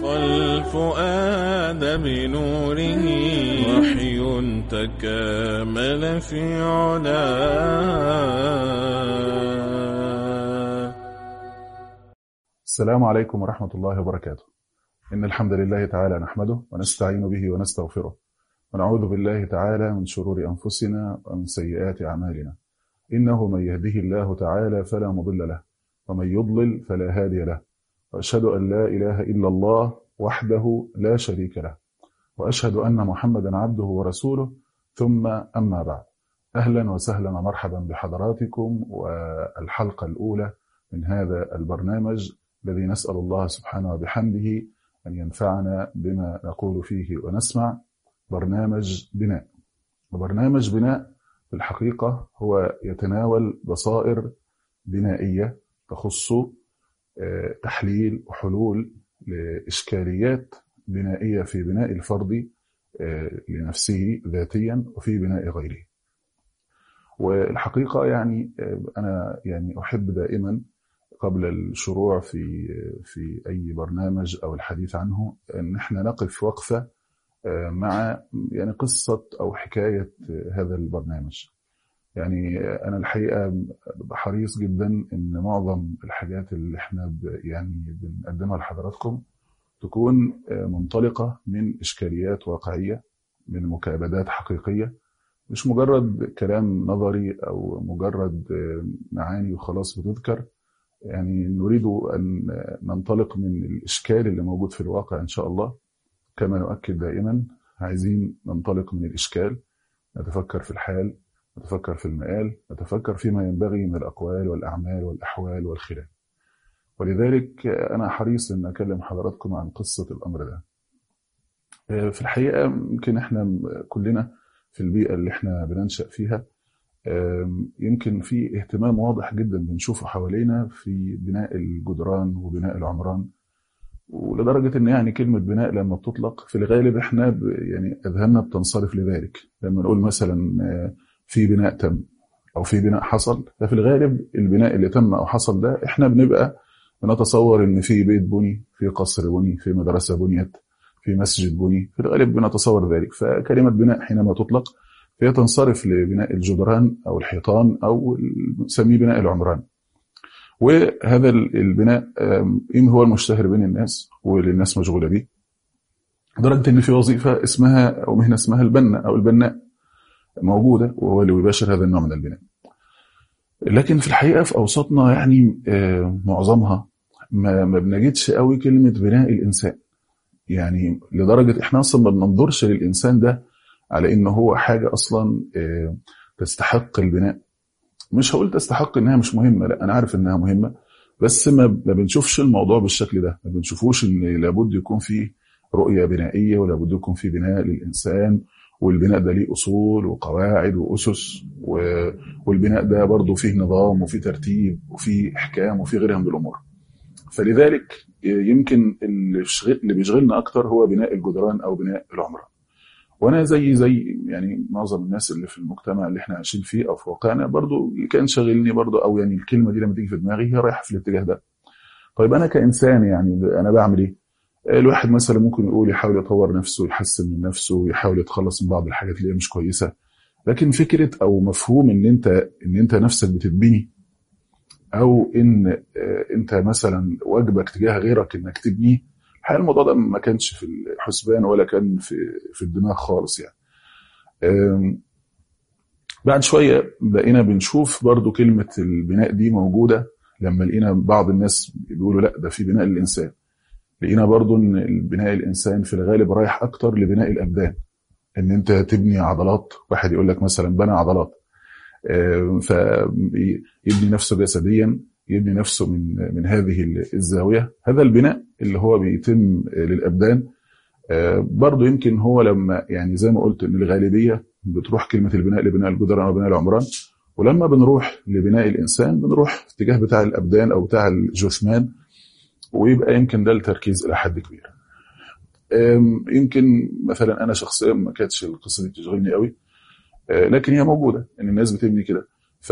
والفؤاد بنوره وحي تكامل في علاه السلام عليكم ورحمة الله وبركاته إن الحمد لله تعالى نحمده ونستعين به ونستغفره ونعوذ بالله تعالى من شرور أنفسنا ومن سيئات أعمالنا إنه من يهده الله تعالى فلا مضل له ومن يضلل فلا هادي له وأشهد أن لا إله إلا الله وحده لا شريك له وأشهد أن محمدا عبده ورسوله ثم أما بعد أهلا وسهلا ومرحبا بحضراتكم والحلقة الأولى من هذا البرنامج الذي نسأل الله سبحانه وبحمده أن ينفعنا بما نقول فيه ونسمع برنامج بناء وبرنامج بناء في الحقيقة هو يتناول بصائر بنائية تخص تحليل وحلول لإشكاليات بنائية في بناء الفرد لنفسه ذاتيا وفي بناء غيره والحقيقة يعني أنا يعني أحب دائما قبل الشروع في في أي برنامج أو الحديث عنه أن احنا نقف وقفة مع يعني قصة أو حكاية هذا البرنامج يعني أنا الحقيقة حريص جدا إن معظم الحاجات اللي احنا يعني بنقدمها لحضراتكم تكون منطلقة من إشكاليات واقعية من مكابدات حقيقية مش مجرد كلام نظري أو مجرد معاني وخلاص بتذكر يعني نريد أن ننطلق من الإشكال اللي موجود في الواقع إن شاء الله كما نؤكد دائما عايزين ننطلق من الإشكال نتفكر في الحال نتفكر في المآل نتفكر فيما ينبغي من الأقوال والأعمال والأحوال والخلال ولذلك أنا حريص أن أكلم حضراتكم عن قصة الأمر ده في الحقيقة يمكن إحنا كلنا في البيئة اللي إحنا بننشأ فيها يمكن في اهتمام واضح جدا بنشوفه حوالينا في بناء الجدران وبناء العمران ولدرجة ان يعني كلمة بناء لما بتطلق في الغالب احنا يعني اذهاننا بتنصرف لذلك لما نقول مثلا في بناء تم او في بناء حصل ففي الغالب البناء اللي تم او حصل ده احنا بنبقى بنتصور ان في بيت بني في قصر بني في مدرسة بنيت في مسجد بني في الغالب بنتصور ذلك فكلمة بناء حينما تطلق فهي تنصرف لبناء الجدران او الحيطان او نسميه بناء العمران وهذا البناء إيه هو المشتهر بين الناس واللي الناس مشغولة به لدرجة إن في وظيفة اسمها أو مهنة اسمها البنا أو البناء موجودة وهو اللي يباشر هذا النوع من البناء لكن في الحقيقة في أوساطنا يعني معظمها ما, ما بنجدش قوي كلمة بناء الإنسان يعني لدرجة إحنا أصلا ما بننظرش للإنسان ده على إنه هو حاجة أصلا تستحق البناء مش هقول تستحق انها مش مهمه لا انا عارف انها مهمه بس ما ما بنشوفش الموضوع بالشكل ده ما بنشوفوش ان لابد يكون فيه رؤيه بنائيه ولابد يكون فيه بناء للانسان والبناء ده ليه اصول وقواعد واسس والبناء ده برضه فيه نظام وفيه ترتيب وفيه احكام وفيه غيرها من الامور فلذلك يمكن اللي بيشغلنا اكتر هو بناء الجدران او بناء العمران وانا زي زي يعني معظم الناس اللي في المجتمع اللي احنا عايشين فيه او في واقعنا برضو اللي كان شاغلني برضو او يعني الكلمه دي لما تيجي في دماغي هي رايحه في الاتجاه ده طيب انا كانسان يعني انا بعمل ايه الواحد مثلا ممكن يقول يحاول يطور نفسه يحسن من نفسه يحاول يتخلص من بعض الحاجات اللي هي مش كويسه لكن فكره او مفهوم ان انت ان انت نفسك بتتبني او ان انت مثلا واجبك تجاه غيرك انك تبنيه الحقيقه الموضوع ده ما كانش في الحسبان ولا كان في في الدماغ خالص يعني بعد شويه بقينا بنشوف برضو كلمه البناء دي موجوده لما لقينا بعض الناس بيقولوا لا ده في بناء للانسان لقينا برضو ان البناء الانسان في الغالب رايح اكتر لبناء الابدان ان انت تبني عضلات واحد يقول لك مثلا بنى عضلات فيبني نفسه جسديا يبني نفسه من من هذه الزاويه هذا البناء اللي هو بيتم للابدان برضه يمكن هو لما يعني زي ما قلت ان الغالبيه بتروح كلمه البناء لبناء الجدران او بناء العمران ولما بنروح لبناء الانسان بنروح في اتجاه بتاع الابدان او بتاع الجثمان ويبقى يمكن ده التركيز الى حد كبير. يمكن مثلا انا شخصيا ما كانتش القصه دي بتشغلني قوي لكن هي موجوده ان الناس بتبني كده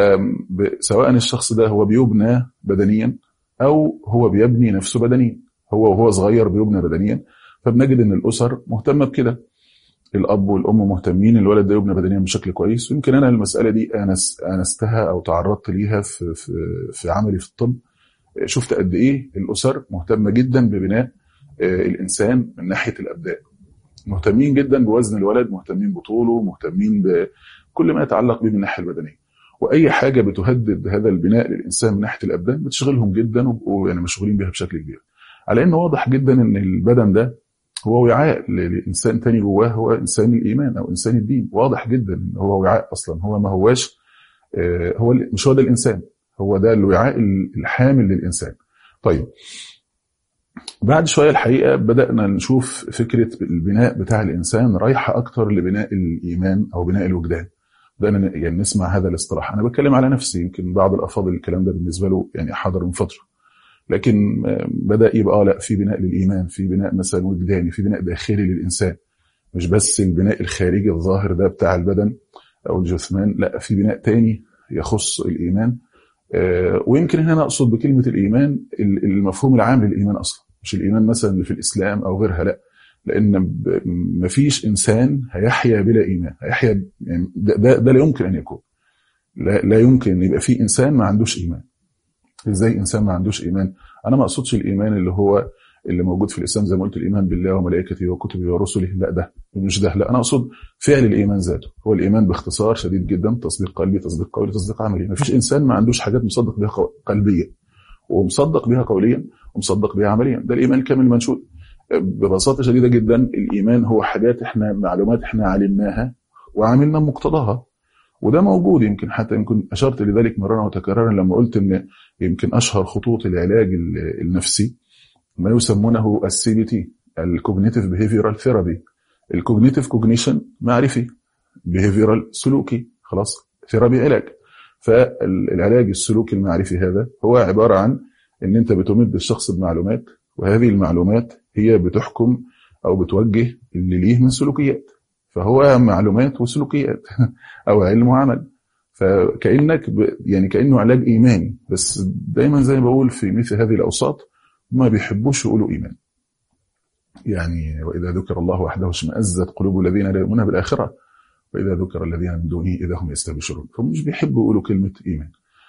فسواء الشخص ده هو بيبنى بدنيا او هو بيبني نفسه بدنيا هو وهو صغير بيبنى بدنيا فبنجد ان الاسر مهتمه بكده الاب والام مهتمين الولد ده يبنى بدنيا بشكل كويس ويمكن انا المساله دي انس انستها او تعرضت ليها في في في عملي في الطب شفت قد ايه الاسر مهتمه جدا ببناء الانسان من ناحيه الابدان مهتمين جدا بوزن الولد مهتمين بطوله مهتمين بكل ما يتعلق به من الناحيه البدنيه واي حاجه بتهدد هذا البناء للانسان من ناحيه الابدان بتشغلهم جدا ويعني مشغولين بها بشكل كبير على انه واضح جدا ان البدن ده هو وعاء لانسان تاني جواه هو انسان الايمان او انسان الدين واضح جدا ان هو وعاء اصلا هو ما هواش هو مش هو ده الانسان هو ده الوعاء الحامل للانسان طيب بعد شويه الحقيقه بدانا نشوف فكره البناء بتاع الانسان رايحه اكتر لبناء الايمان او بناء الوجدان بدانا يعني نسمع هذا الاصطلاح انا بتكلم على نفسي يمكن بعض الافاضل الكلام ده بالنسبه له يعني حاضر من فتره لكن بدا يبقى لا في بناء للايمان في بناء مثلا وجداني في بناء داخلي للانسان مش بس البناء الخارجي الظاهر ده بتاع البدن او الجثمان لا في بناء تاني يخص الايمان ويمكن هنا اقصد بكلمه الايمان المفهوم العام للايمان اصلا مش الايمان مثلا اللي في الاسلام او غيرها لا لان مفيش انسان هيحيا بلا ايمان هيحيا يعني ده, ده, ده لا يمكن ان يكون لا, لا يمكن ان يبقى في انسان ما عندوش ايمان ازاي انسان ما عندوش ايمان انا ما اقصدش الايمان اللي هو اللي موجود في الاسلام زي ما قلت الايمان بالله وملائكته وكتبه ورسله لا ده مش ده لا انا اقصد فعل الايمان ذاته هو الايمان باختصار شديد جدا تصديق قلبي تصديق قولي تصديق عملي ما فيش انسان ما عندوش حاجات مصدق بها قلبيا ومصدق بها قوليا ومصدق بها عمليا ده الايمان الكامل المنشود ببساطه شديده جدا الايمان هو حاجات احنا معلومات احنا علمناها وعملنا مقتضاها وده موجود يمكن حتى يمكن اشرت لذلك مرارا وتكرارا لما قلت ان يمكن اشهر خطوط العلاج النفسي ما يسمونه السي بي تي الكوجنيتيف بيهيفيرال ثيرابي الكوجنيتيف كوجنيشن معرفي بيهيفيرال سلوكي خلاص ثيرابي علاج فالعلاج السلوكي المعرفي هذا هو عباره عن ان انت بتمد الشخص بمعلومات وهذه المعلومات هي بتحكم او بتوجه اللي ليه من سلوكيات فهو معلومات وسلوكيات او علم وعمل فكانك ب... يعني كانه علاج ايماني بس دايما زي ما بقول في مثل هذه الاوساط ما بيحبوش يقولوا ايمان يعني واذا ذكر الله وحده اشمئزت قلوب الذين لا يؤمنون بالاخره واذا ذكر الذين من دونه اذا هم يستبشرون فمش بيحبوا يقولوا كلمه ايمان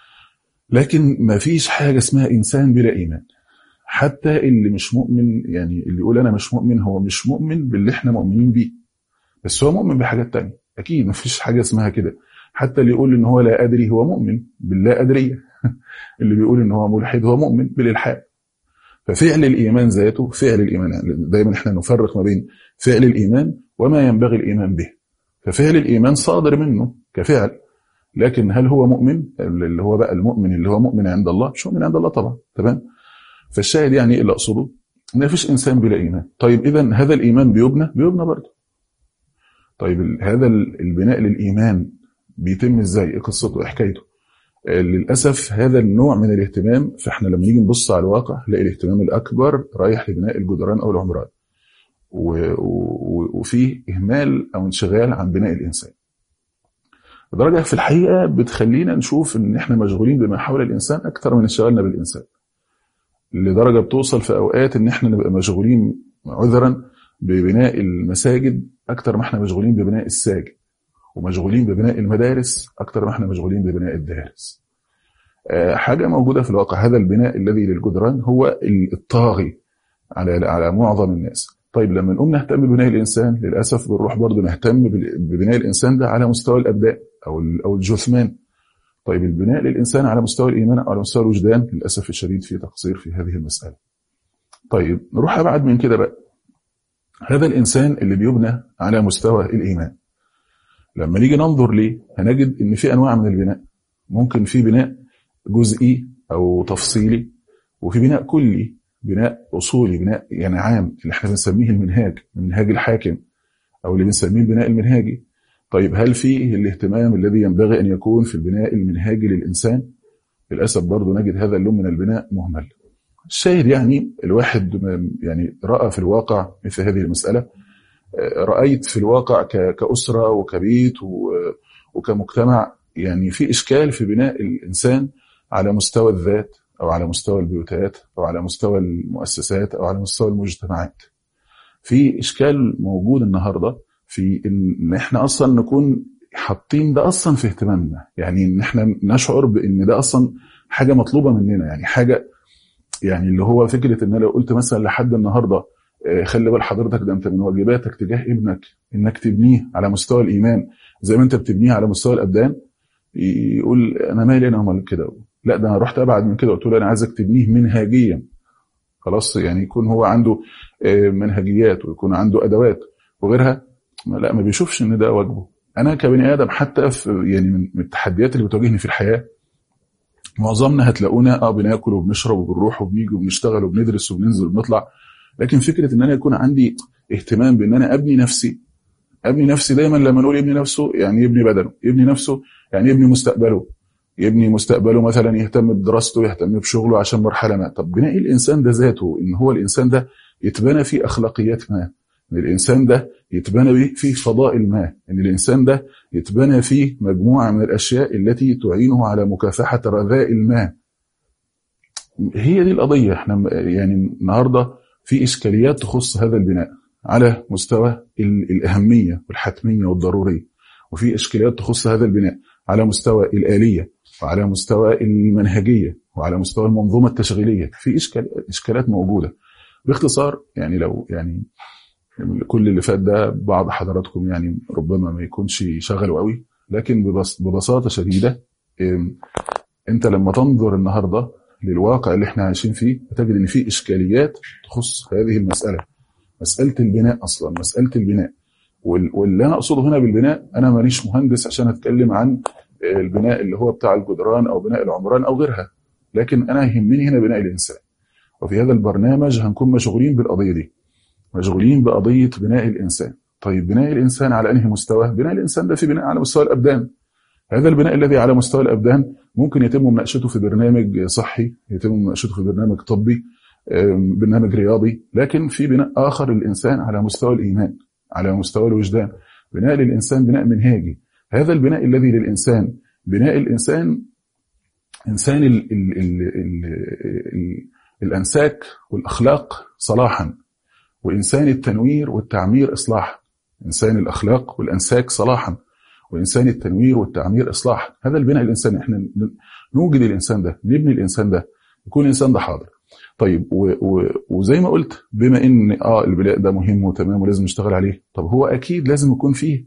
لكن ما فيش حاجه اسمها انسان بلا ايمان حتى اللي مش مؤمن يعني اللي يقول انا مش مؤمن هو مش مؤمن باللي احنا مؤمنين بيه بس هو مؤمن بحاجات تانية اكيد ما فيش حاجه اسمها كده حتى اللي يقول ان هو لا ادري هو مؤمن باللا ادريه اللي بيقول ان هو ملحد هو مؤمن بالالحاد ففعل الايمان ذاته فعل الايمان دايما احنا نفرق ما بين فعل الايمان وما ينبغي الايمان به ففعل الايمان صادر منه كفعل لكن هل هو مؤمن اللي هو بقى المؤمن اللي هو مؤمن عند الله مش مؤمن عند الله طبعا تمام فالشاهد يعني اللي اقصده ان مفيش انسان بلا ايمان طيب اذا هذا الايمان بيبنى بيبنى برضه طيب هذا البناء للايمان بيتم ازاي ايه قصته ايه حكايته للاسف هذا النوع من الاهتمام فاحنا لما نيجي نبص على الواقع نلاقي الاهتمام الاكبر رايح لبناء الجدران او العمران وفيه اهمال او انشغال عن بناء الانسان لدرجه في الحقيقه بتخلينا نشوف ان احنا مشغولين بما حول الانسان اكثر من انشغالنا بالانسان لدرجه بتوصل في اوقات ان احنا نبقى مشغولين عذرا ببناء المساجد اكثر ما احنا مشغولين ببناء الساجد ومشغولين ببناء المدارس اكثر ما احنا مشغولين ببناء الدارس حاجه موجوده في الواقع هذا البناء الذي للجدران هو الطاغي على على معظم الناس طيب لما نقوم نهتم ببناء الانسان للاسف بنروح برضه نهتم ببناء الانسان ده على مستوى الابدان او او الجثمان طيب البناء للانسان على مستوى الايمان او على مستوى الوجدان للاسف الشديد في تقصير في هذه المساله طيب نروح ابعد من كده بقى هذا الانسان اللي بيبنى على مستوى الايمان لما نيجي ننظر ليه هنجد ان في انواع من البناء ممكن في بناء جزئي او تفصيلي وفي بناء كلي بناء اصولي بناء يعني عام اللي احنا بنسميه المنهاج المنهاج الحاكم او اللي بنسميه البناء المنهاجي طيب هل فيه الاهتمام الذي ينبغي ان يكون في البناء المنهاجي للانسان للاسف برضه نجد هذا اللون من البناء مهمل الشاهد يعني الواحد يعني راى في الواقع مثل هذه المساله رايت في الواقع كاسره وكبيت وكمجتمع يعني في اشكال في بناء الانسان على مستوى الذات أو على مستوى البيوتات أو على مستوى المؤسسات أو على مستوى المجتمعات في إشكال موجود النهاردة في إن إحنا أصلا نكون حاطين ده أصلا في اهتمامنا يعني إن إحنا نشعر بإن ده أصلا حاجة مطلوبة مننا يعني حاجة يعني اللي هو فكرة إن لو قلت مثلا لحد النهاردة خلي بال حضرتك ده انت من واجباتك تجاه ابنك انك تبنيه على مستوى الايمان زي ما انت بتبنيه على مستوى الابدان يقول انا مالي انا امال كده لا ده انا رحت ابعد من كده قلت له انا عايزك تبنيه منهجيا خلاص يعني يكون هو عنده منهجيات ويكون عنده ادوات وغيرها لا ما بيشوفش ان ده واجبه انا كبني ادم حتى في يعني من التحديات اللي بتواجهني في الحياه معظمنا هتلاقونا اه بناكل وبنشرب وبنروح وبنيجي وبنشتغل وبندرس وبننزل وبنطلع لكن فكره ان انا يكون عندي اهتمام بان انا ابني نفسي ابني نفسي دايما لما نقول يبني نفسه يعني يبني بدنه يبني نفسه يعني يبني مستقبله يبني مستقبله مثلا يهتم بدراسته يهتم بشغله عشان مرحله ما طب بناء الانسان ده ذاته ان هو الانسان ده يتبنى فيه اخلاقيات ما ان الانسان ده يتبنى فيه فضائل ما ان الانسان ده يتبنى فيه مجموعه من الاشياء التي تعينه على مكافحه رذائل ما هي دي القضيه احنا يعني النهارده في إشكاليات تخص هذا البناء على مستوى الأهمية والحتمية والضرورية وفي إشكاليات تخص هذا البناء على مستوى الآلية وعلى مستوى المنهجية وعلى مستوى المنظومة التشغيلية في إشكال إشكالات موجودة باختصار يعني لو يعني كل اللي فات ده بعض حضراتكم يعني ربما ما يكونش شغله قوي لكن ببساطة شديدة انت لما تنظر النهارده للواقع اللي احنا عايشين فيه هتجد ان في اشكاليات تخص هذه المساله مساله البناء اصلا مساله البناء واللي انا اقصده هنا بالبناء انا ماليش مهندس عشان اتكلم عن البناء اللي هو بتاع الجدران او بناء العمران او غيرها لكن انا يهمني هنا بناء الانسان وفي هذا البرنامج هنكون مشغولين بالقضيه دي مشغولين بقضيه بناء الانسان طيب بناء الانسان على انهي مستوى بناء الانسان ده في بناء على مستوى الابدان هذا البناء الذي على مستوى الابدان ممكن يتم مناقشته في برنامج صحي يتم مناقشته في برنامج طبي برنامج رياضي لكن في بناء اخر للانسان على مستوى الايمان على مستوى الوجدان بناء للانسان بناء منهاجي هذا البناء الذي للانسان بناء الانسان انسان ال ال ال ال ال الانساك والاخلاق صلاحا وانسان التنوير والتعمير اصلاحا انسان الاخلاق والانساك صلاحا وانسان التنوير والتعمير اصلاح هذا البناء الانساني احنا نوجد الانسان ده نبني الانسان ده يكون الانسان ده حاضر طيب و و وزي ما قلت بما ان اه البناء ده مهم وتمام ولازم نشتغل عليه طب هو اكيد لازم يكون فيه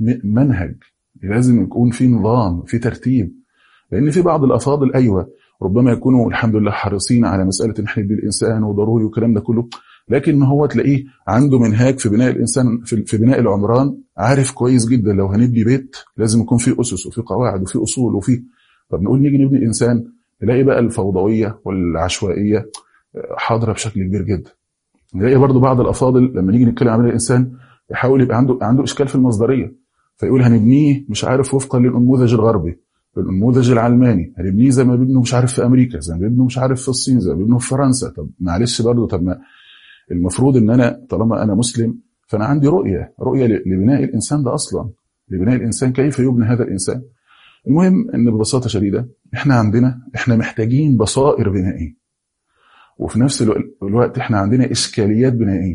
منهج لازم يكون فيه نظام في ترتيب لان في بعض الافاضل ايوه ربما يكونوا الحمد لله حريصين على مساله ان احنا نبني الانسان وضروري والكلام ده كله لكن هو تلاقيه عنده منهاج في بناء الانسان في, في بناء العمران عارف كويس جدا لو هنبني بيت لازم يكون فيه اسس وفي قواعد وفي اصول وفي طب نقول نيجي نبني انسان نلاقي بقى الفوضويه والعشوائيه حاضره بشكل كبير جدا نلاقي برضو بعض الافاضل لما نيجي نتكلم عن الانسان يحاول يبقى عنده عنده اشكال في المصدريه فيقول هنبنيه مش عارف وفقا للنموذج الغربي النموذج العلماني هنبنيه زي ما بيبنوا مش عارف في امريكا زي ما بيبنوا مش عارف في الصين زي ما بيبنوا في فرنسا طب معلش برضه طب ما المفروض ان انا طالما انا مسلم فانا عندي رؤيه رؤيه لبناء الانسان ده اصلا لبناء الانسان كيف يبنى هذا الانسان المهم ان ببساطه شديده احنا عندنا احنا محتاجين بصائر بنائيه وفي نفس الوقت احنا عندنا اشكاليات بنائيه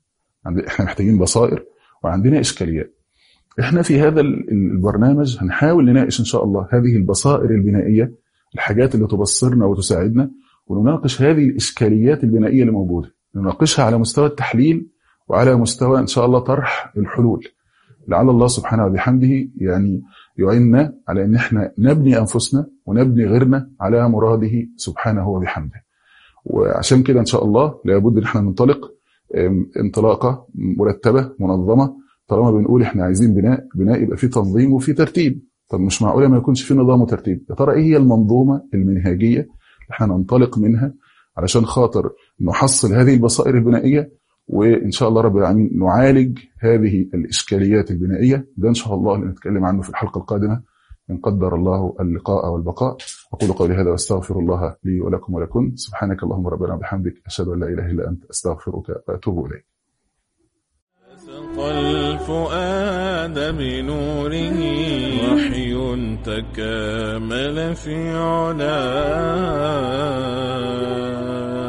احنا محتاجين بصائر وعندنا اشكاليات احنا في هذا البرنامج هنحاول نناقش ان شاء الله هذه البصائر البنائيه الحاجات اللي تبصرنا وتساعدنا ونناقش هذه الاشكاليات البنائيه اللي موجوده نناقشها على مستوى التحليل وعلى مستوى ان شاء الله طرح الحلول لعل الله سبحانه وبحمده يعني يعيننا على ان احنا نبني انفسنا ونبني غيرنا على مراده سبحانه وبحمده وعشان كده ان شاء الله لابد ان احنا ننطلق انطلاقه مرتبه منظمه طالما بنقول احنا عايزين بناء بناء يبقى فيه تنظيم وفيه ترتيب طب مش معقوله ما يكونش فيه نظام وترتيب يا ترى ايه هي المنظومه المنهجيه اللي احنا ننطلق منها علشان خاطر نحصل هذه البصائر البنائيه وان شاء الله رب العالمين نعالج هذه الاشكاليات البنائيه ده ان شاء الله اللي نتكلم عنه في الحلقه القادمه ان قدر الله اللقاء والبقاء اقول قولي هذا واستغفر الله لي ولكم ولكم سبحانك اللهم ربنا وبحمدك اشهد ان لا اله الا انت استغفرك واتوب اليك والفؤاد بنوره وحي تكامل في علاه